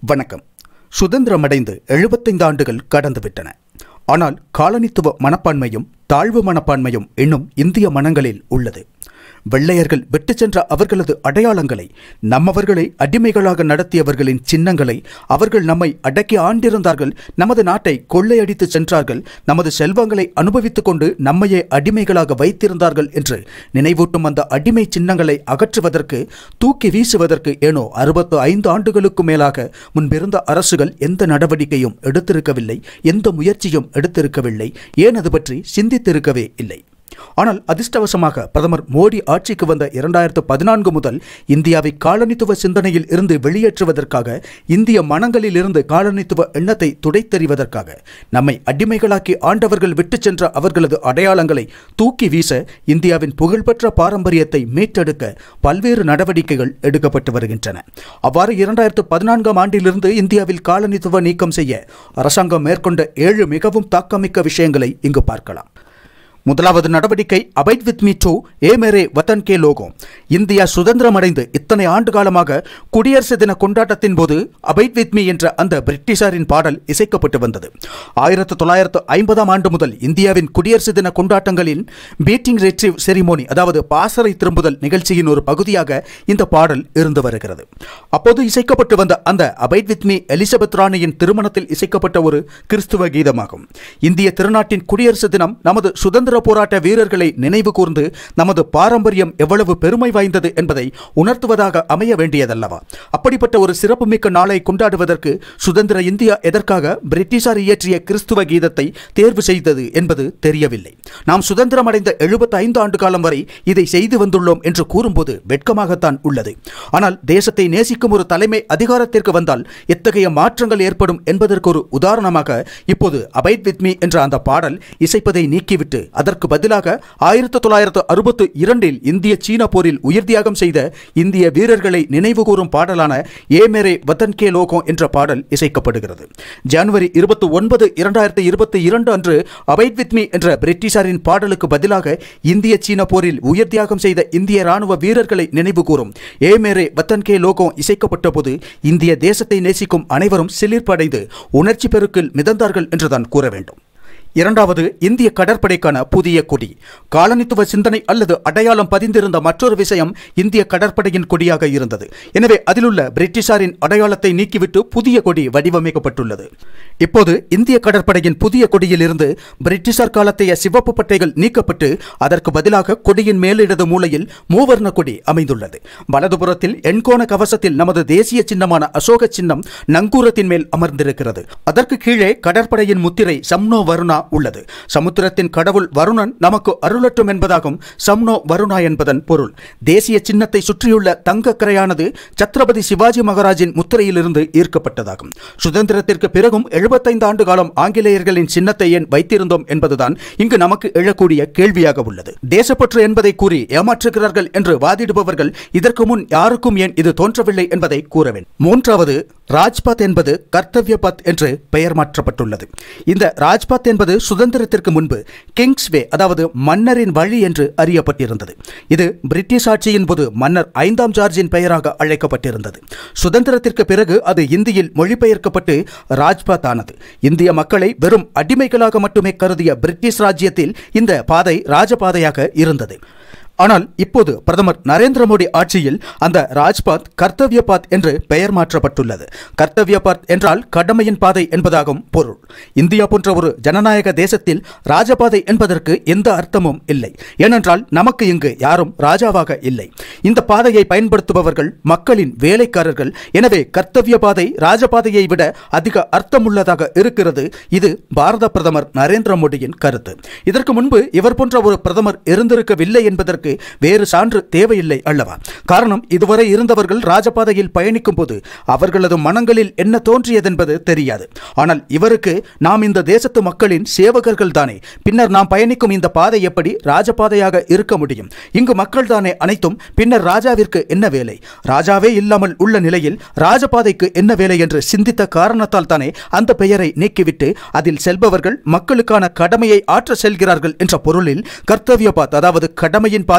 வணக்கம் சுதந்திரமடைந்து எழுபத்தைந்து ஆண்டுகள் கடந்துவிட்டன ஆனால் காலனித்துவ மனப்பான்மையும் தாழ்வு மனப்பான்மையும் இன்னும் இந்திய மனங்களில் உள்ளது வெள்ளையர்கள் விட்டு சென்ற அவர்களது அடையாளங்களை நம்மவர்களை அடிமைகளாக நடத்தியவர்களின் சின்னங்களை அவர்கள் நம்மை அடக்கி ஆண்டிருந்தார்கள் நமது நாட்டை கொள்ளையடித்து சென்றார்கள் நமது செல்வங்களை அனுபவித்துக் கொண்டு நம்மையே அடிமைகளாக வைத்திருந்தார்கள் என்று நினைவூட்டும் அந்த அடிமை சின்னங்களை அகற்றுவதற்கு தூக்கி வீசுவதற்கு ஏனோ அறுபத்து ஐந்து ஆண்டுகளுக்கு மேலாக முன்பிருந்த அரசுகள் எந்த நடவடிக்கையும் எடுத்திருக்கவில்லை எந்த முயற்சியும் எடுத்திருக்கவில்லை ஏன் அது பற்றி சிந்தித்திருக்கவே இல்லை ஆனால் அதிர்ஷ்டவசமாக பிரதமர் மோடி ஆட்சிக்கு வந்த இரண்டாயிரத்து பதினான்கு முதல் இந்தியாவை காலனித்துவ சிந்தனையில் இருந்து வெளியேற்றுவதற்காக இந்திய மனங்களில் இருந்து காலனித்துவ எண்ணத்தை துடைத்தெறிவதற்காக நம்மை அடிமைகளாக்கி ஆண்டவர்கள் விட்டுச் சென்ற அவர்களது அடையாளங்களை தூக்கி வீச இந்தியாவின் புகழ்பெற்ற பாரம்பரியத்தை மீட்டெடுக்க பல்வேறு நடவடிக்கைகள் எடுக்கப்பட்டு வருகின்றன அவ்வாறு இரண்டாயிரத்து பதினான்காம் ஆண்டிலிருந்து இந்தியாவில் காலனித்துவ நீக்கம் செய்ய அரசாங்கம் மேற்கொண்ட ஏழு மிகவும் தாக்கமிக்க விஷயங்களை இங்கு பார்க்கலாம் முதலாவது நடவடிக்கை abide with me to Ae Mere Watan Ke Logo India சுதந்திரம் அடைந்து இத்தனை ஆண்டு காலமாக குடியரசு தின கொண்டாட்டத்தின் போது அபைட் வித் மீ என்ற அந்த பிரிட்டிஷாரின் பாடல் இசைக்கப்பட்டு வந்தது ஆயிரத்து தொள்ளாயிரத்து ஐம்பதாம் ஆண்டு முதல் இந்தியாவின் குடியரசு தின கொண்டாட்டங்களின் பீட்டிங் ரெட்ரிவ் செரிமோனி அதாவது பாசறை திரும்புதல் நிகழ்ச்சியின் ஒரு பகுதியாக இந்த பாடல் இருந்து வருகிறது அப்போது இசைக்கப்பட்டு வந்த அந்த அபைட் வித் மீ எலிசபெத் ராணியின் திருமணத்தில் இசைக்கப்பட்ட ஒரு கிறிஸ்துவ கீதமாகும் இந்திய திருநாட்டின் குடியரசு தினம் நமது சுதந்திர சுதந்திர போராட்ட வீரர்களை நினைவு கூர்ந்து நமது பாரம்பரியம் எவ்வளவு பெருமை வாய்ந்தது என்பதை உணர்த்துவதாக அமைய வேண்டியதல்லவா அப்படிப்பட்ட ஒரு சிறப்புமிக்க நாளை கொண்டாடுவதற்கு சுதந்திர இந்தியா எதற்காக பிரிட்டிஷார் இயற்றிய கிறிஸ்துவ கீதத்தை தேர்வு செய்தது என்பது தெரியவில்லை நாம் சுதந்திரம் அடைந்த எழுபத்தி ஐந்து ஆண்டு காலம் வரை இதை செய்து வந்துள்ளோம் என்று கூறும்போது வெட்கமாகத்தான் உள்ளது ஆனால் தேசத்தை நேசிக்கும் ஒரு தலைமை அதிகாரத்திற்கு வந்தால் எத்தகைய மாற்றங்கள் ஏற்படும் என்பதற்கு ஒரு உதாரணமாக இப்போது அபைட் வித் மீ என்ற அந்த பாடல் இசைப்பதை நீக்கிவிட்டு அதற்கு பதிலாக ஆயிரத்தி தொள்ளாயிரத்து அறுபத்து இரண்டில் இந்திய சீன போரில் உயிர் தியாகம் செய்த இந்திய வீரர்களை நினைவுகூரும் பாடலான ஏ மேரே வத்தன் கே லோகோ என்ற பாடல் இசைக்கப்படுகிறது ஜனவரி இருபத்தி ஒன்பது இரண்டாயிரத்தி இருபத்தி இரண்டு அன்று அபைட் வித் மீ என்ற பிரிட்டிஷாரின் பாடலுக்கு பதிலாக இந்திய சீன போரில் உயிர் தியாகம் செய்த இந்திய ராணுவ வீரர்களை நினைவுகூரும் ஏ மேரே வத்தன் கே லோகோ இசைக்கப்பட்ட போது இந்திய தேசத்தை நேசிக்கும் அனைவரும் சிலிர்ப்படைந்து உணர்ச்சி பெருக்கில் மிதந்தார்கள் என்றுதான் கூற வேண்டும் இரண்டாவது இந்திய கடற்படைக்கான புதிய கொடி காலனித்துவ சிந்தனை அல்லது அடையாளம் பதிந்திருந்த மற்றொரு விஷயம் இந்திய கடற்படையின் கொடியாக இருந்தது எனவே அதிலுள்ள பிரிட்டிஷாரின் அடையாளத்தை நீக்கிவிட்டு புதிய கொடி வடிவமைக்கப்பட்டுள்ளது இப்போது இந்திய கடற்படையின் புதிய கொடியிலிருந்து பிரிட்டிஷார் காலத்தைய சிவப்பு பட்டைகள் நீக்கப்பட்டு அதற்கு பதிலாக கொடியின் மேலிடது மூலையில் மூவர்ண கொடி அமைந்துள்ளது வலதுபுறத்தில் எண்கோண கவசத்தில் நமது தேசிய சின்னமான அசோக சின்னம் நங்கூரத்தின் மேல் அமர்ந்திருக்கிறது அதற்கு கீழே கடற்படையின் முத்திரை சம்னோ வருணா உள்ளது சமுத்திரத்தின் கடவுள் வருணன் நமக்கு அருளட்டும் என்பதாகும் சம்னோ வருணா என்பதன் பொருள் தேசிய சின்னத்தை சுற்றியுள்ள தங்க கரையானது சத்ரபதி சிவாஜி மகாராஜின் முத்திரையிலிருந்து ஈர்க்கப்பட்டதாகும் சுதந்திரத்திற்கு பிறகும் எழுபத்தைந்து ஆண்டு காலம் ஆங்கிலேயர்களின் சின்னத்தை ஏன் வைத்திருந்தோம் என்பதுதான் இங்கு நமக்கு எழக்கூடிய கேள்வியாக உள்ளது தேசப்பற்று என்பதை கூறி ஏமாற்றுகிறார்கள் என்று வாதிடுபவர்கள் இதற்கு முன் யாருக்கும் ஏன் இது தோன்றவில்லை என்பதை கூற வேண்டும் மூன்றாவது ராஜ்பாத் என்பது கர்த்தவ்ய பத் என்று பெயர் மாற்றப்பட்டுள்ளது இந்த ராஜ்பாத் என்பது சுதந்திரத்திற்கு முன்பு கிங்ஸ் வே அதாவது மன்னரின் வழி என்று அறியப்பட்டிருந்தது இது பிரிட்டிஷ் ஆட்சியின் போது மன்னர் ஐந்தாம் ஜார்ஜின் பெயராக அழைக்கப்பட்டிருந்தது சுதந்திரத்திற்கு பிறகு அது இந்தியில் மொழிபெயர்க்கப்பட்டு ராஜ்பாத் ஆனது இந்திய மக்களை வெறும் அடிமைகளாக மட்டுமே கருதிய பிரிட்டிஷ் ராஜ்யத்தில் இந்த பாதை ராஜபாதையாக இருந்தது ஆனால் இப்போது பிரதமர் நரேந்திர மோடி ஆட்சியில் அந்த ராஜ்பாத் கர்த்தவ்ய பாத் என்று பெயர் மாற்றப்பட்டுள்ளது கர்த்தவ்ய பாத் என்றால் கடமையின் பாதை என்பதாகும் பொருள் இந்தியா போன்ற ஒரு ஜனநாயக தேசத்தில் ராஜபாதை என்பதற்கு எந்த அர்த்தமும் இல்லை ஏனென்றால் நமக்கு இங்கு யாரும் ராஜாவாக இல்லை இந்த பாதையை பயன்படுத்துபவர்கள் மக்களின் வேலைக்காரர்கள் எனவே கர்த்தவ்ய பாதை ராஜபாதையை விட அதிக அர்த்தமுள்ளதாக இருக்கிறது இது பாரத பிரதமர் நரேந்திர மோடியின் கருத்து இதற்கு முன்பு இவர் போன்ற ஒரு பிரதமர் இருந்திருக்கவில்லை என்பதற்கு வேறு சான்று தேவையில்லை அல்லவா காரணம் இதுவரை இருந்தவர்கள் ராஜபாதையில் பயணிக்கும் போது அவர்களது மனங்களில் என்ன தோன்றியதென்பது தெரியாது ஆனால் இவருக்கு நாம் இந்த தேசத்து மக்களின் சேவகர்கள் தானே பின்னர் நாம் பயணிக்கும் இந்த பாதை எப்படி ராஜபாதையாக இருக்க முடியும் இங்கு மக்கள் தானே அனைத்தும் பின்னர் ராஜாவிற்கு என்ன வேலை ராஜாவே இல்லாமல் உள்ள நிலையில் ராஜபாதைக்கு என்ன வேலை என்று சிந்தித்த காரணத்தால் தானே அந்த பெயரை நீக்கிவிட்டு அதில் செல்பவர்கள் மக்களுக்கான கடமையை ஆற்ற செல்கிறார்கள் என்ற பொருளில் கர்த்தவ்ய பாத் அதாவது கடமையின் பாதை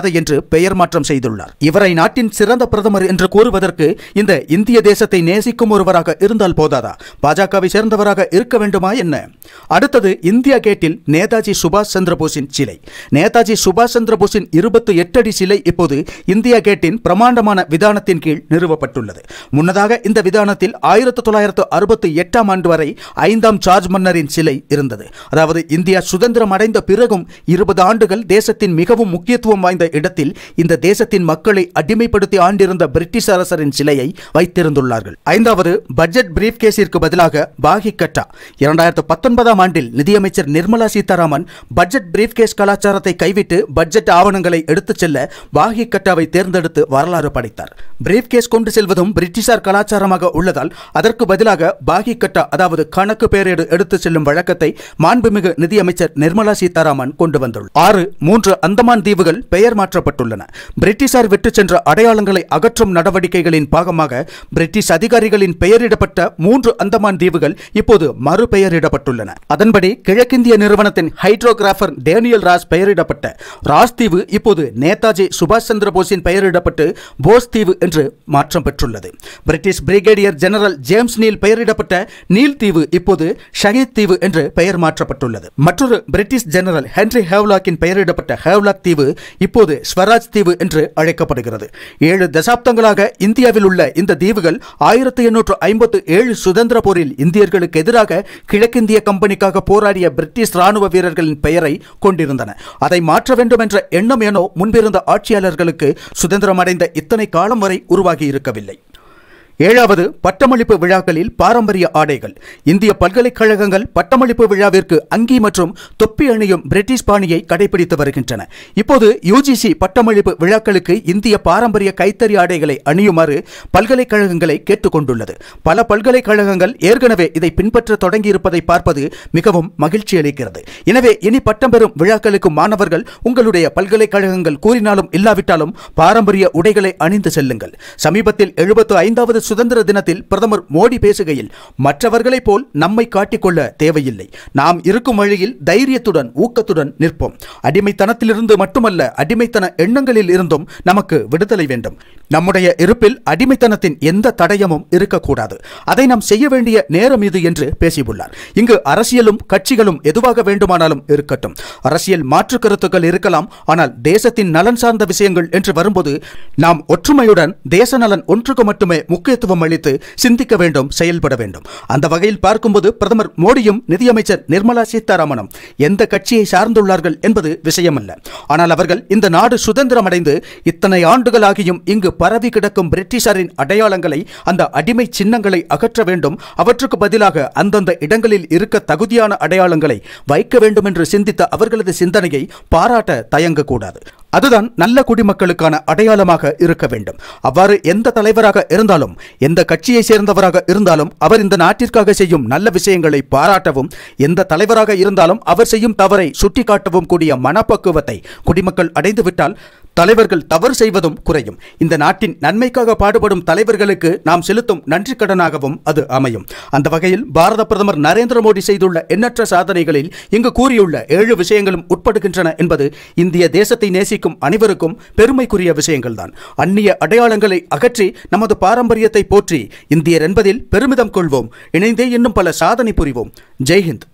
பாதை என்று பெயர் மாற்றம் செய்துள்ளார் இவரை நாட்டின் சிறந்த பிரதமர் என்று கூறுவதற்கு இந்த இந்திய தேசத்தை நேசிக்கும் ஒருவராக இருந்தால் போதாதா பாஜகவை சேர்ந்தவராக இருக்க வேண்டுமா என்ன அடுத்தது இந்தியா கேட்டில் நேதாஜி சுபாஷ் சந்திர போஸின் சிலை நேதாஜி சுபாஷ் சந்திர போஸின் இருபத்தி எட்டு அடி சிலை இப்போது இந்தியா கேட்டின் பிரமாண்டமான விதானத்தின் கீழ் நிறுவப்பட்டுள்ளது முன்னதாக இந்த விதானத்தில் ஆயிரத்தி தொள்ளாயிரத்து அறுபத்தி எட்டாம் ஆண்டு வரை ஐந்தாம் சார்ஜ் மன்னரின் சிலை இருந்தது அதாவது இந்தியா சுதந்திரம் அடைந்த பிறகும் இருபது ஆண்டுகள் தேசத்தின் மிகவும் முக்கியத்துவம் வாய்ந்த இடத்தில் இந்த தேசத்தின் மக்களை அடிமைப்படுத்தி ஆண்டிருந்த பிரிட்டிஷ் அரசரின் சிலையை வைத்திருந்துள்ளார்கள் ஐந்தாவது பட்ஜெட் பிரீஃப் கேஸிற்கு பதிலாக பாகி கட்டா இரண்டாயிரத்து பத்தொன்பதாம் ஆண்டில் நிதியமைச்சர் Nirmala Sitharaman budget briefcase கலாச்சாரத்தை கைவிட்டு பட்ஜெட் ஆவணங்களை எடுத்துச் செல்ல பாகி கட்டாவை தேர்ந்தெடுத்து வரலாறு படைத்தார் பிரீஃப் கேஸ் கொண்டு செல்வதும் பிரிட்டிஷார் கலாச்சாரமாக உள்ளதால் அதற்கு பதிலாக பாகி கட்டா அதாவது கணக்கு பேரேடு எடுத்து செல்லும் வழக்கத்தை மாண்புமிகு நிதியமைச்சர் நிர்மலா சீதாராமன் கொண்டு வந்துள்ளார் ஆறு மூன்று அந்தமான் தீவுகள் பெயர் மாற்றப்பட்டுள்ளன பிரிட்டிஷார் விட்டு சென்ற அடையாளங்களை அகற்றும் நடவடிக்கைகளின் பாகமாக பிரிட்டிஷ் அதிகாரிகளின் பெயரிடப்பட்ட மூன்று அந்தமான் தீவுகள் இப்போது மறுபெயரிடப்பட்டுள்ளன அதன்படி கிழக்கிந்திய நிறுவனத்தின் ஹைட்ரோகிராஃபர் டேனியல் ராஸ் பெயரிடப்பட்ட ராஸ் தீவு இப்போது நேதாஜி சுபாஷ் சந்திர போஸின் பெயரிடப்பட்டு போஸ் தீவு என்று மாற்றம் பெற்றுள்ளது British brigadier general James Neill பெயரிடப்பட்ட நீல் தீவு இப்போது ஷஹீத் தீவு என்று பெயர் மாற்றப்பட்டுள்ளது மற்றொரு பிரிட்டிஷ் ஜெனரல் ஹென்ரி ஹேவ்லாக்கின் பெயரிடப்பட்ட ஹேவ்லாக் தீவு இப்போது ஸ்வராஜ் தீவு என்று அழைக்கப்படுகிறது ஏழு தசாப்தங்களாக இந்தியாவில் உள்ள இந்த தீவுகள் ஆயிரத்தி எண்ணூற்று ஐம்பத்து ஏழு சுதந்திர போரில் இந்தியர்களுக்கு எதிராக கிழக்கிந்திய கம்பெனிக்காக போராடிய பிரிட்டிஷ் ராணுவ வீரர்களின் பெயரை கொண்டிருந்தன அதை மாற்ற வேண்டும் என்ற எண்ணம் ஏனோ முன்பிருந்த ஆட்சியாளர்களுக்கு சுதந்திரம் அடைந்த இத்தனை காலம் வரை உருவாகி இருக்கவில்லை ஏழாவது பட்டமளிப்பு விழாக்களில் பாரம்பரிய ஆடைகள் இந்திய பல்கலைக்கழகங்கள் பட்டமளிப்பு விழாவிற்கு அங்கி மற்றும் தொப்பி அணியும் பிரிட்டிஷ் பாணியை கடைபிடித்து வருகின்றன இப்போது யுஜிசி பட்டமளிப்பு விழாக்களுக்கு இந்திய பாரம்பரிய கைத்தறி ஆடைகளை அணியுமாறு பல்கலைக்கழகங்களை கேட்டுக்கொண்டுள்ளது பல பல்கலைக்கழகங்கள் ஏற்கனவே இதை பின்பற்ற தொடங்கியிருப்பதை பார்ப்பது மிகவும் மகிழ்ச்சி அளிக்கிறது எனவே இனி பட்டம் பெறும் விழாக்களுக்கு மாணவர்கள் உங்களுடைய பல்கலைக்கழகங்கள் கூறினாலும் இல்லாவிட்டாலும் பாரம்பரிய உடைகளை அணிந்து செல்லுங்கள் சமீபத்தில் எழுபத்து ஐந்தாவது சுதந்திர தினத்தில் பிரதமர் மோடி பேசுகையில் மற்றவர்களைப் போல் நம்மை காட்டிக்கொள்ள தேவையில்லை நாம் இருக்கும் வழியில் தைரியத்துடன் ஊக்கத்துடன் நிற்போம் அடிமைத்தனத்திலிருந்து மட்டுமல்ல அடிமைத்தன எண்ணங்களில் இருந்தும் நமக்கு விடுதலை வேண்டும் நம்முடைய இருப்பில் அடிமைத்தனத்தின் எந்த தடயமும் இருக்கக்கூடாது அதை நாம் செய்ய வேண்டிய நேரம் இது என்று பேசியுள்ளார் இங்கு அரசியலும் கட்சிகளும் எதுவாக வேண்டுமானாலும் இருக்கட்டும் அரசியல் மாற்று கருத்துக்கள் இருக்கலாம் ஆனால் தேசத்தின் நலன் சார்ந்த விஷயங்கள் என்று வரும்போது நாம் ஒற்றுமையுடன் தேச நலன் ஒன்றுக்கு மட்டுமே முக்கியத்துவம் அளித்து சிந்திக்க வேண்டும் செயல்பட வேண்டும் அந்த வகையில் பார்க்கும்போது பிரதமர் மோடியும் நிதியமைச்சர் நிர்மலா சீதாராமனும் எந்த கட்சியை சார்ந்துள்ளார்கள் என்பது விஷயமல்ல ஆனால் அவர்கள் இந்த நாடு சுதந்திரம் அடைந்து இத்தனை ஆண்டுகளாகியும் இங்கு பரவி கிடக்கும் பிரிட்டிஷாரின் அடையாளங்களை அந்த அடிமை சின்னங்களை அகற்ற வேண்டும் அவற்றுக்கு பதிலாக அந்தந்த இடங்களில் இருக்க தகுதியான அடையாளங்களை வைக்க வேண்டும் என்று சிந்தித்த அவர்களது சிந்தனையை பாராட்ட தயங்கக்கூடாது அதுதான் நல்ல குடிமக்களுக்கான அடையாளமாக இருக்க வேண்டும் அவ்வாறு எந்த தலைவராக இருந்தாலும் எந்த கட்சியை சேர்ந்தவராக இருந்தாலும் அவர் இந்த நாட்டிற்காக செய்யும் நல்ல விஷயங்களை பாராட்டவும் எந்த தலைவராக இருந்தாலும் அவர் செய்யும் தவறை சுட்டிக்காட்டவும் கூடிய மனப்பக்குவத்தை குடிமக்கள் அடைந்துவிட்டால் தலைவர்கள் தவறு செய்வதும் குறையும் இந்த நாட்டின் நன்மைக்காக பாடுபடும் தலைவர்களுக்கு நாம் செலுத்தும் நன்றி கடனாகவும் அது அமையும் அந்த வகையில் பாரத பிரதமர் நரேந்திர மோடி செய்துள்ள எண்ணற்ற சாதனைகளில் இங்கு கூறியுள்ள ஏழு விஷயங்களும் உட்படுகின்றன என்பது இந்திய தேசத்தை நேசிக்கும் அனைவருக்கும் பெருமைக்குரிய விஷயங்கள்தான் அந்நிய அடையாளங்களை அகற்றி நமது பாரம்பரியத்தை போற்றி இந்தியர் என்பதில் பெருமிதம் கொள்வோம் இணைந்தே இன்னும் பல சாதனை புரிவோம் ஜெய்ஹிந்த்